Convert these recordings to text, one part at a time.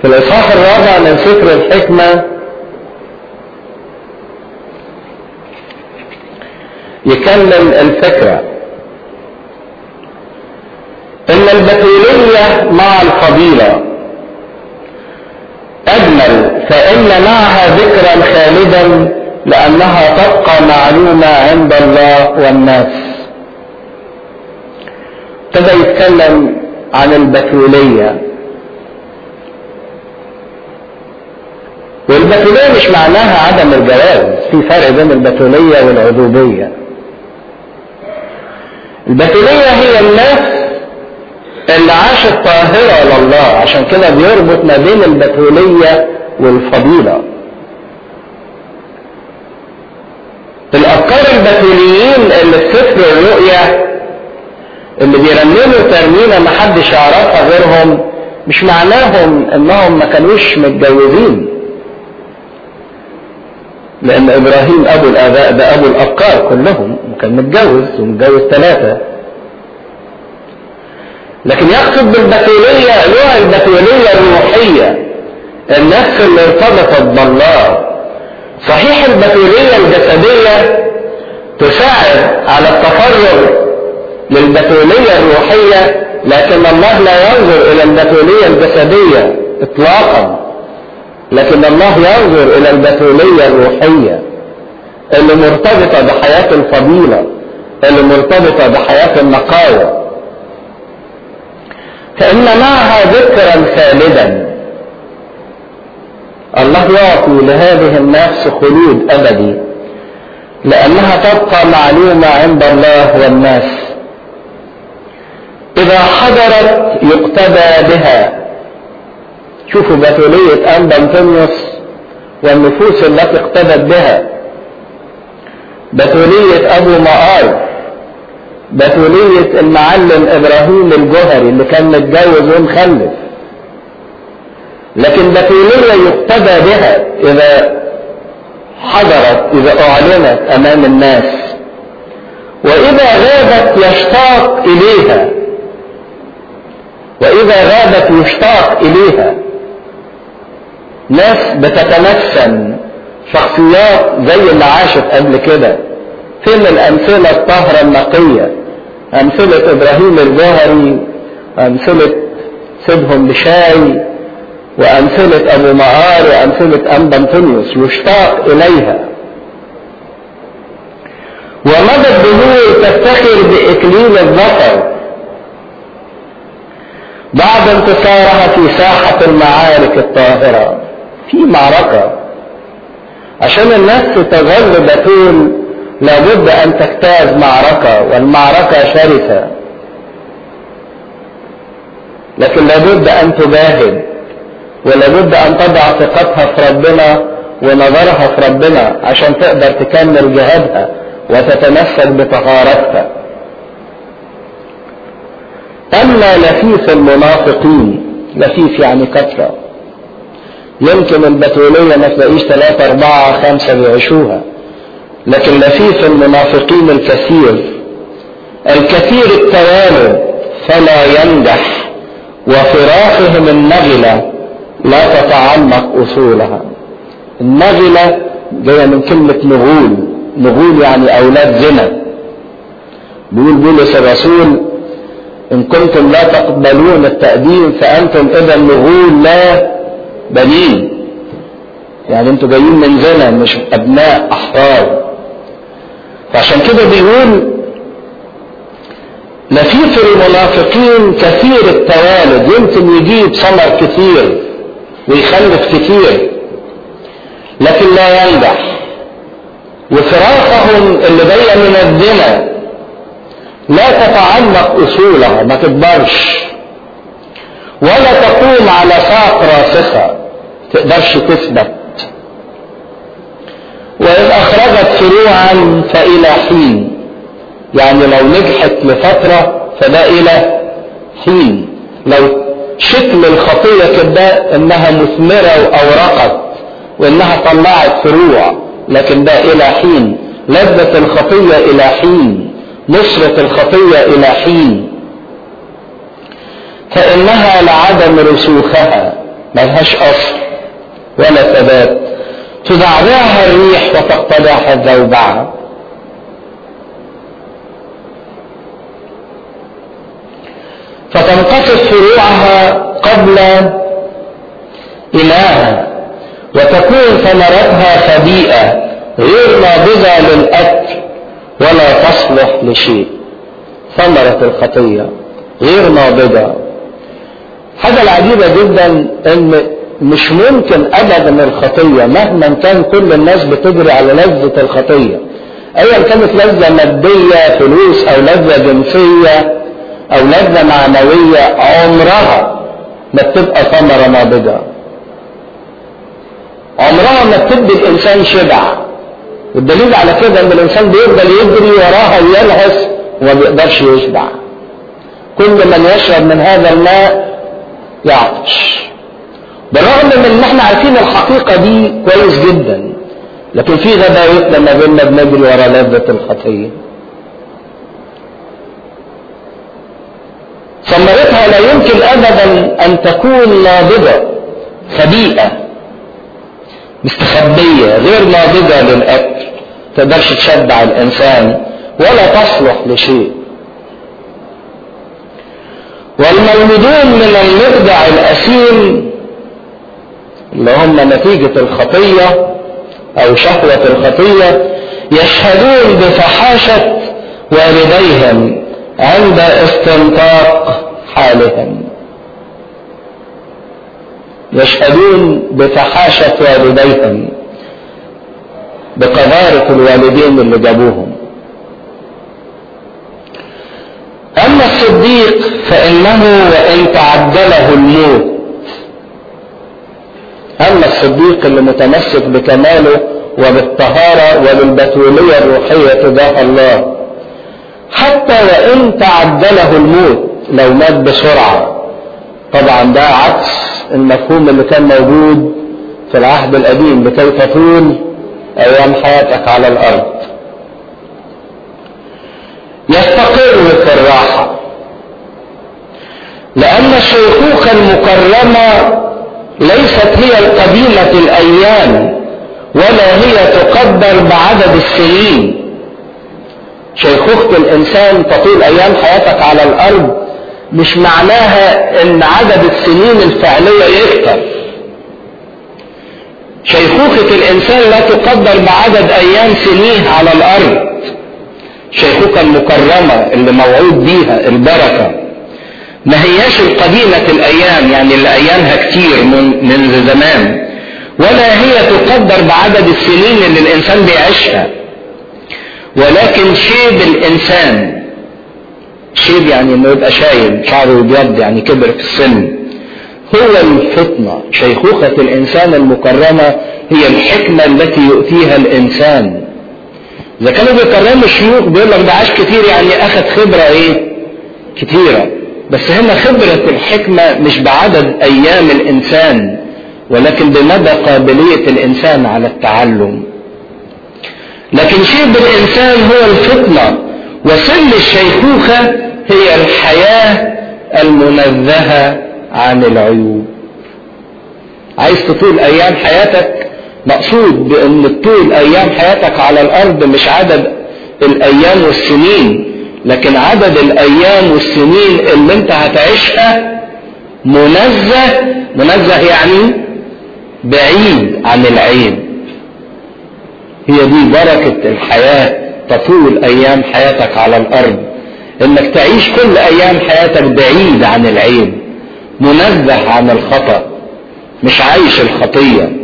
في الإصحاح الرابع من سفر الحكمة يكمل الفكرة إن البتولية مع الفضيلة أجمل فإن معها ذكرا خالدا لأنها تبقى معلومة عند الله والناس ابتدى يتكلم عن البتولية والبتولية مش معناها عدم الجواز في فرق بين البتولية والعذوبية البتولية هي الناس اللي عاشت طاهرة لله عشان كده بيربط ما بين البتولية والفضيلة الأفكار البتوليين اللي في سفر الرؤيا اللي بيرنموا ترنيمة محدش يعرفها غيرهم مش معناهم انهم ما كانوش متجوزين لان ابراهيم ابو الاباء ده ابو الافكار كلهم وكان متجوز ومتجوز ثلاثة لكن يقصد بالبتولية نوع البتولية الروحية النفس اللي ارتبطت بالله صحيح البتولية الجسدية تساعد على التفرغ للبتولية الروحية لكن الله لا ينظر إلى البتولية الجسدية إطلاقا لكن الله ينظر إلى البتولية الروحية اللي مرتبطة بحياة الفضيلة اللي مرتبطة بحياة النقاوة فإن معها ذكرا خالدا الله يعطي لهذه النفس خلود أبدي لأنها تبقى معلومة عند الله والناس إذا حضرت يقتدى بها شوفوا بتولية أنبا أنطونيوس والنفوس التي اقتدت بها بتولية أبو مقار بتولية المعلم إبراهيم الجوهري اللي كان متجوز ومخلف لكن بتولية يقتدى بها إذا حضرت إذا أعلنت أمام الناس وإذا غابت يشتاق إليها وإذا غابت يشتاق إليها ناس بتتمثل شخصيات زي اللي عاشت قبل كده فين الأمثلة الطاهرة النقية أمثلة إبراهيم الجوهري أمثلة سيدهم بشاي وأمثلة أبو مقار وأمثلة أنبا أنطونيوس يشتاق إليها ومدى الدهور تفتخر بإكليل الظفر بعد انتصارها في ساحة المعارك الطاهرة في معركة عشان الناس تظل بتول لابد أن تجتاز معركة والمعركة شرسة لكن لابد أن تجاهد ولابد أن تضع ثقتها في ربنا ونظرها في ربنا عشان تقدر تكمل جهادها وتتمسك بطهارتها أما لفيف المنافقين لفيف يعني كثرة يمكن البتولية ما تلاقيش ثلاثة أربعة خمسة بيعيشوها لكن لفيف المنافقين الكثير الكثير التوالد فلا ينجح وفراخهم النغلة لا تتعمق أصولها النغلة جاية من كلمة نغول نغول يعني أولاد زنا بيقول بولس الرسول إن كنتم لا تقبلون التأديب فأنتم إذا نغول لا بنين يعني انتوا جايين من زنا مش أبناء أحرار فعشان كده بيقول لفيف المنافقين كثير التوالد يمكن يجيب ثمر كثير ويخلف كثير لكن لا ينجح وفراقهم اللي جايه من الزنا لا تتعمق اصولها ما تكبرش ولا تقوم على ساق راسخه تقدرش تثبت وإن أخرجت فروعا فإلى حين يعني لو نجحت لفترة فده إلى حين لو شكل الخطية كده إنها مثمرة وأورقت وإنها طلعت فروع لكن ده إلى حين لذة الخطية إلى حين نصرة الخطية إلى حين فإنها لعدم رسوخها ملهاش اصل ولا ثبات تزعزعها الريح وتقتلعها الزوبعه فتنقصف فروعها قبل إناها وتكون ثمرتها خبيئة غير ناضجة للأكل ولا تصلح لشيء ثمرة الخطية غير ناضجة حاجة العجيبة جدا ان مش ممكن ابدا الخطية مهما كان كل الناس بتجري على لذة الخطية ايا كانت لذة مادية فلوس او لذة جنسية او لذة معنوية عمرها ما بتبقى ثمرة ناضجة عمرها ما بتدي الانسان شبع والدليل على كده ان الانسان بيفضل يجري وراها ويلهث وما بيقدرش يشبع كل من يشرب من هذا الماء يعطش بالرغم من ان احنا عارفين الحقيقة دي كويس جدا لكن في غباوتنا ما بيننا بنجري ورا لذة الخطية ثمرتها لا يمكن ابدا ان تكون ناضجة خبيئة مستخبية غير ناضجة للأكل تقدرش تشبع الإنسان ولا تصلح لشيء والمولودون من المرضع الأسيم اللي هم نتيجة الخطية أو شهوة الخطية يشهدون بفحاشة والديهم عند استنطاق حالهم يشهدون بفحاشة والديهم بقذارة الوالدين اللي جابوهم أما الصديق فإنه وإن تعدله الموت أما الصديق اللي متمسك بكماله وبالطهارة وبالبتولية الروحية تجاه الله حتى وإن تعدله الموت لو مات بسرعة طبعا ده عكس المفهوم اللي كان موجود في العهد القديم لكي تطول ايام حياتك على الارض يستقر في الراحة لأن الشيخوخة المكرمة ليست هي القديمة الأيام ولا هي تقدر بعدد السنين شيخوخة الإنسان تطول أيام حياتك على الأرض مش معناها ان عدد السنين الفعلية يكتر شيخوخة الانسان لا تقدر بعدد ايام سنيه على الارض شيخوخة المكرمة اللي موعود بيها البركة ما هياش القديمة الايام يعني اللي ايامها كتير من منذ زمان ولا هي تقدر بعدد السنين اللي الانسان بيعيشها ولكن شيب الانسان شيب يعني انه يبقى شايب شعره ابيض يعني كبر في السن هو الفطنة شيخوخة الإنسان المكرمة هي الحكمة التي يؤتيها الإنسان إذا كانوا بيكرموا الشيوخ بيقول لك ده عاش كتير يعني أخذ خبرة إيه؟ كتيرة بس هنا خبرة الحكمة مش بعدد أيام الإنسان ولكن بمدى قابلية الإنسان على التعلم لكن شيب الإنسان هو الفطنة وسن الشيخوخة هي الحياة المنزهة عن العيوب عايز تطول ايام حياتك مقصود بان طول ايام حياتك على الارض مش عدد الايام والسنين لكن عدد الايام والسنين اللي انت هتعيشها منزه منزه يعني بعيد عن العيب هي دي بركة الحياة تطول ايام حياتك على الارض انك تعيش كل ايام حياتك بعيد عن العيب منزه عن الخطأ مش عايش الخطية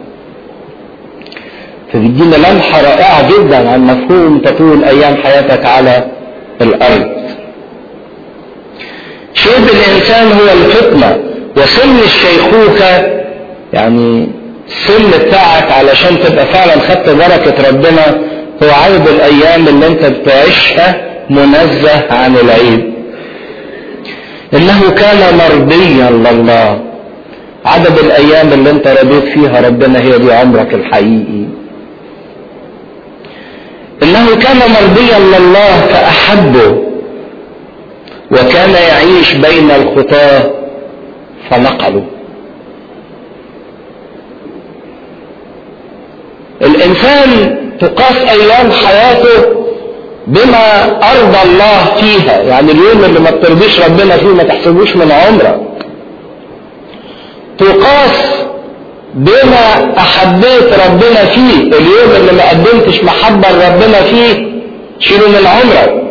فبيدينا لمحة رائعة جدا عن مفهوم تطول أيام حياتك على الأرض شيب الإنسان هو الفطنة وسن الشيخوخة يعني السن بتاعك علشان تبقى فعلا خدت بركة ربنا هو عدد الأيام اللي أنت بتعيشها منزه عن العيب انه كان مرضيا لله عدد الايام اللي انت رضيت فيها ربنا هي دي عمرك الحقيقي انه كان مرضيا لله فاحبه وكان يعيش بين الخطاه فنقله الانسان تقاس ايام حياته بما ارضى الله فيها يعني اليوم اللي ما بترضيش ربنا فيه ما تحسبوش من عمرك تقاس بما احبيت ربنا فيه اليوم اللي ما قدمتش محبة لربنا فيه شيله من عمرك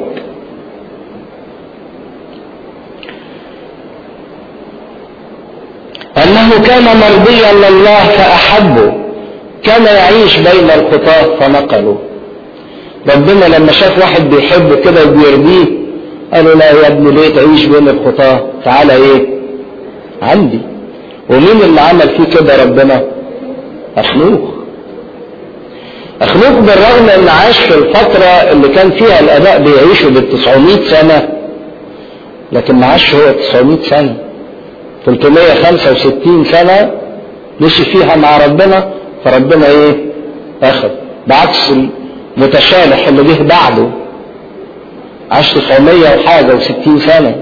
انه كان مرضيا لله فاحبه كان يعيش بين الخطاة فنقله ربنا لما شاف واحد بيحب كده وبيرضيه قال له لا يا ابني ليه تعيش بين الخطاة تعالى ايه عندي ومين اللي عمل فيه كده ربنا اخنوخ اخنوخ بالرغم ان عاش في الفترة اللي كان فيها الاباء بيعيشوا بال 900 سنة لكن ما عاش هو 900 سنة 365 سنة مشي فيها مع ربنا فربنا ايه اخذ بعكس المتشالح اللي جه بعده عاش 900 وحاجة و60 سنة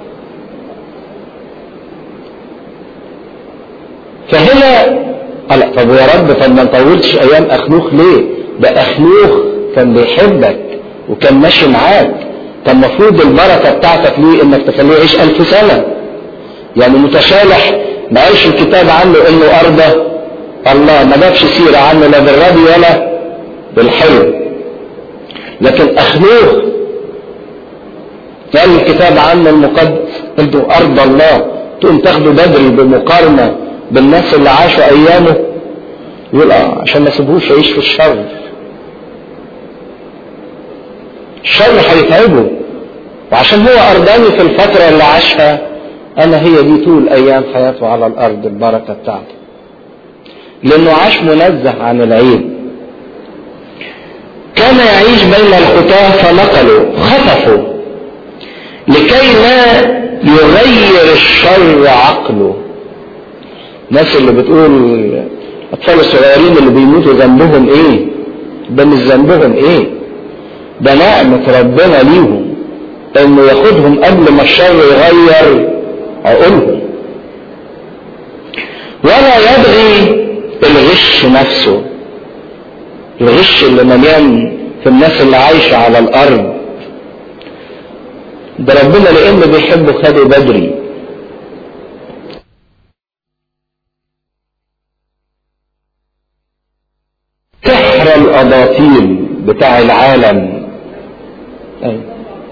فهنا قال طب يا رب طب ما نطولتش ايام اخنوخ ليه ده اخنوخ كان بيحبك وكان ماشي معاك كان المفروض البركه بتاعتك ليه انك تخليه يعيش ألف سنه يعني متشالح ما قالش الكتاب عنه انه ارضى الله ما جابش سيره عنه لا بالرضي ولا بالحلو لكن اخنوخ قال الكتاب عنه المقدس انه ارضى الله تقوم تاخده بدري بمقارنه بالناس اللي عاشوا ايامه يقول اه عشان ما سيبوش يعيش في الشر الشر هيتعبه وعشان هو ارضاني في الفتره اللي عاشها انا هي دي طول ايام حياته على الارض البركه بتاعته لانه عاش منزه عن العيب كان يعيش بين الخطاه فنقلوا خطفوا لكي لا يغير الشر عقله الناس اللي بتقول الاطفال الصغيرين اللي بيموتوا ذنبهم ايه ده مش ذنبهم ايه ده نعمة ربنا ليهم انه ياخدهم قبل ما الشر يغير عقولهم ولا يبغي الغش نفسه الغش اللي مليان في الناس اللي عايشة على الارض ده ربنا لانه بيحبه خده بدري سحر الاباطيل بتاع العالم أيوة.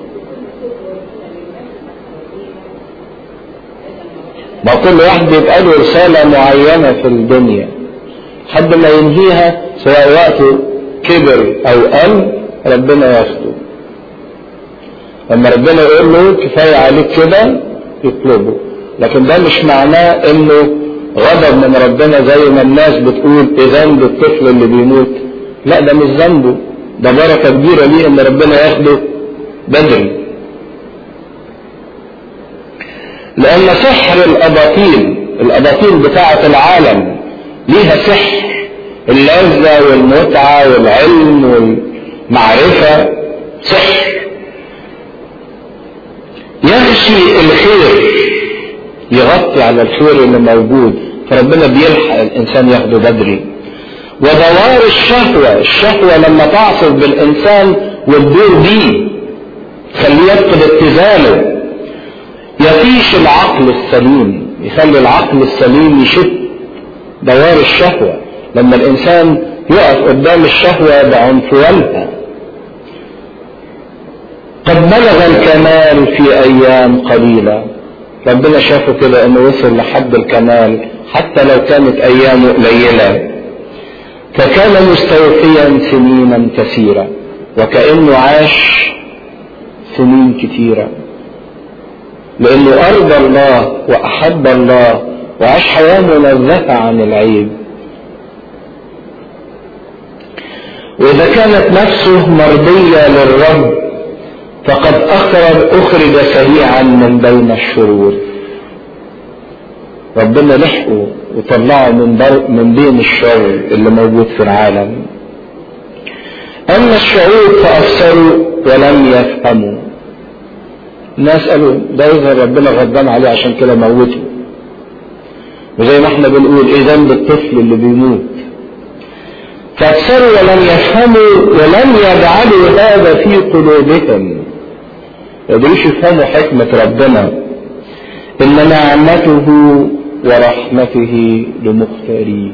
ما كل واحد بيبقى له رسالة معينة في الدنيا حد ما ينهيها سواء وقته كبر او قل ربنا ياخده لما ربنا يقول له كفاية عليك كده يطلبه لكن ده مش معناه انه غضب من ربنا زي ما الناس بتقول ايه ذنب الطفل اللي بيموت لا ده مش ذنبه ده بركة كبيرة ليه ان ربنا ياخده بدري لان سحر الاباطيل الاباطيل بتاعة العالم ليها سحر اللذة والمتعة والعلم والمعرفة سحر يغشي الخير يغطي على الخير اللي موجود فربنا بيلحق الانسان ياخده بدري ودوار الشهوة الشهوة لما تعصف بالانسان وتدور بيه خليه يفقد اتزانه يطيش العقل السليم يخلي العقل السليم يشد دوار الشهوة لما الانسان يقف قدام الشهوة بعنفوانها قد بلغ الكمال في ايام قليله ربنا شافه كده انه وصل لحد الكمال حتى لو كانت ايامه قليله فكان مستوفيا سنينا كثيره وكانه عاش سنين كثيره لانه ارضى الله واحب الله وعاش حياه منزهه عن العيب واذا كانت نفسه مرضيه للرب فقد أخرج أخرج سريعا من بين الشرور ربنا لحقه وطلعه من, من بين الشر اللي موجود في العالم أما الشعوب فأبصروا ولم يفهموا الناس قالوا ده يظهر ربنا غضبان عليه عشان كده موته وزي ما احنا بنقول ايه ذنب الطفل اللي بيموت فأكثروا ولم يفهموا ولم يجعلوا هذا في قلوبهم يقدروش يفهموا حكمة ربنا إن نعمته ورحمته لمختاريه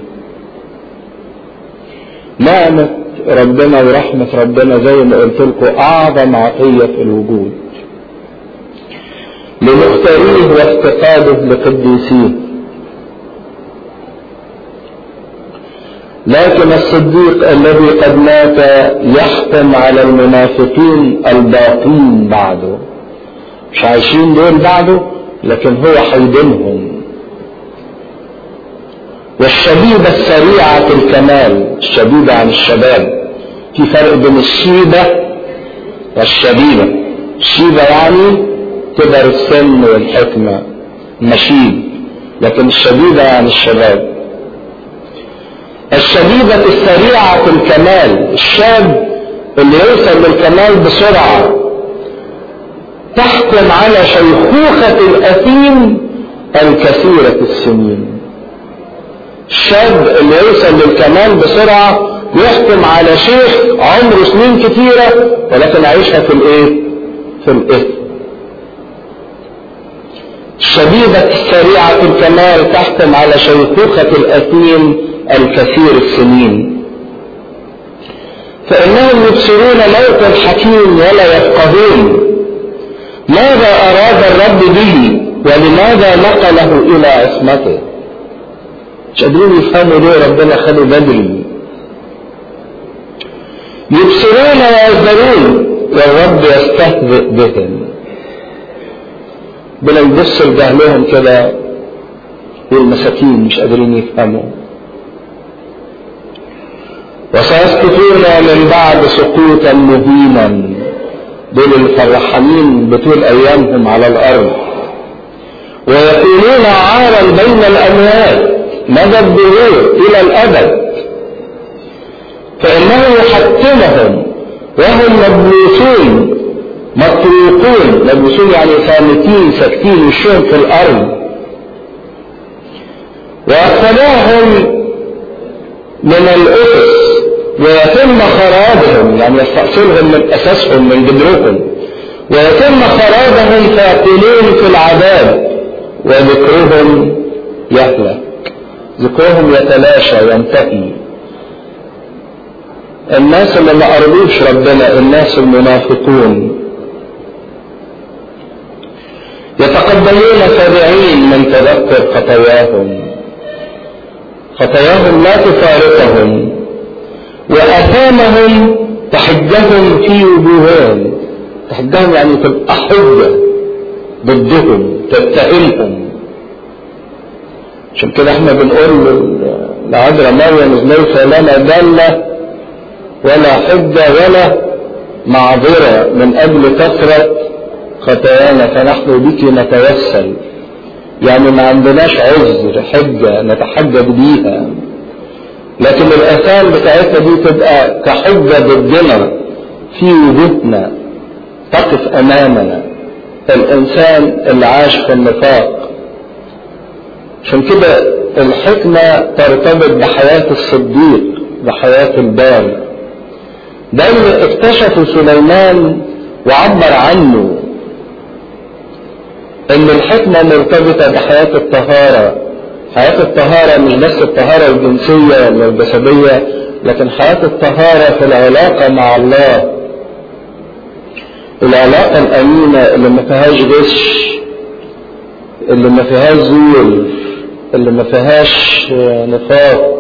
نعمة ربنا ورحمة ربنا زي ما قلت لكم أعظم عطية في الوجود لمختاريه وافتقاده لقديسيه لكن الصديق الذي قد مات يحكم على المنافقين الباقين بعده مش عايشين دول بعده لكن هو حيدنهم والشبيبة السريعة الكمال الشبيبة عن الشباب في فرق بين الشيبة والشبيبة الشيبة يعني كبر السن والحكمة مشيب لكن الشبيبة يعني الشباب الشبيبة السريعة الكمال الشاب اللي يوصل للكمال بسرعة تحكم على شيخوخة الأثيم الكثيرة السنين الشاب اللي يوصل للكمال بسرعة يحكم على شيخ عمره سنين كثيرة ولكن عايشها في الايه في الاثم الشبيبة السريعة الكمال تحكم على شيخوخة الأثيم الكثير السنين فإنهم يبصرون موت الحكيم ولا يفقهون ماذا أراد الرب به ولماذا نقله إلى عصمته مش قادرين يفهموا ليه ربنا خده بدري يبصرون ويزدرون والرب يستهزئ بهم بلا يبص لجهلهم كده والمساكين مش قادرين يفهموا وسيسقطون من بعد سقوطا مهينا دول الفرحانين بطول ايامهم على الارض ويكونون عارا بين الاموات مدى الدهور الى الابد فانه يحكمهم وهم مبلوسون مطروقون مبلوسون يعني صامتين ساكتين وشهم في الارض ويقتلاهم من الاسس ويتم خرابهم يعني يستأصلهم من أساسهم من جذرهم ويتم خرابهم فيقولون في العذاب وذكرهم يهلك ذكرهم يتلاشى ينتهي الناس اللي ما قربوش ربنا الناس المنافقون يتقبلون سبعين من تذكر خطاياهم خطاياهم لا تفارقهم وأثامهم تحجهم في وجوههم تحجهم يعني تبقى حجة ضدهم تتهمهم عشان كده احنا بنقول لعذراء مريم ليس لنا دالة ولا حجة ولا معذرة من أجل كثرة خطايانا فنحن بك نتوسل يعني ما عندناش عذر حجة نتحجج بيها لكن الآثام بتاعتنا دي تبقى كحجة ضدنا في وجودنا تقف أمامنا الإنسان اللي عاش في النفاق عشان كده الحكمة ترتبط بحياة الصديق بحياة البار ده اللي اكتشفه سليمان وعبر عنه ان الحكمة مرتبطة بحياة الطهارة حياة الطهارة مش بس الطهارة الجنسية ولا الجسدية لكن حياة الطهارة في العلاقة مع الله العلاقة الأمينة اللي ما فيهاش غش اللي ما فيهاش زور اللي ما فيهاش نفاق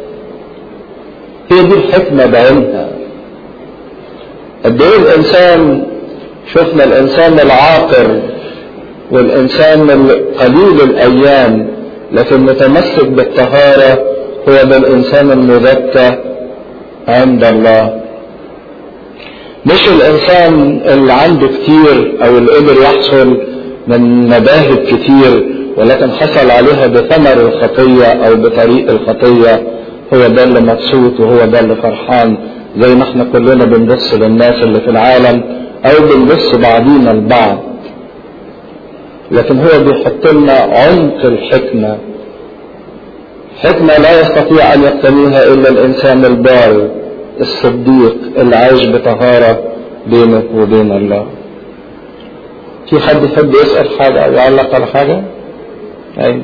هي دي الحكمة بعينها قد ايه الانسان شفنا الانسان العاقر والانسان قليل الايام لكن متمسك بالطهارة هو ده الانسان المزكى عند الله مش الانسان اللي عنده كتير او اللي قدر يحصل من مباهج كتير ولكن حصل عليها بثمر الخطية او بطريق الخطية هو ده اللي مبسوط وهو ده اللي فرحان زي ما احنا كلنا بنبص للناس اللي في العالم او بنبص بعضينا البعض لكن هو بيحط لنا عمق الحكمة حكمة لا يستطيع أن يقتنيها إلا الإنسان البار الصديق اللي عايش بطهارة بينه وبين الله في حد يحب يسأل حاجة أو يعلق على حاجة؟ أيوة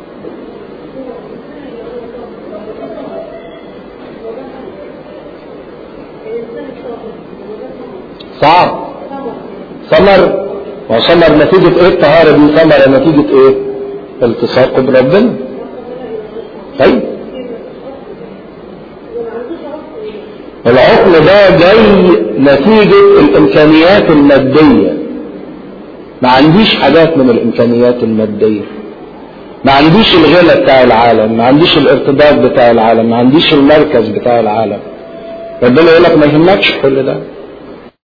صعب ثمر وثمر نتيجة ايه الطهارة دي ثمرة نتيجة ايه التصاق بربنا طيب العقل ده جاي نتيجة الامكانيات المادية ما عنديش حاجات من الامكانيات المادية ما عنديش الغنى بتاع العالم ما عنديش الارتباط بتاع العالم ما عنديش المركز بتاع العالم ربنا يقول لك ما يهمكش كل ده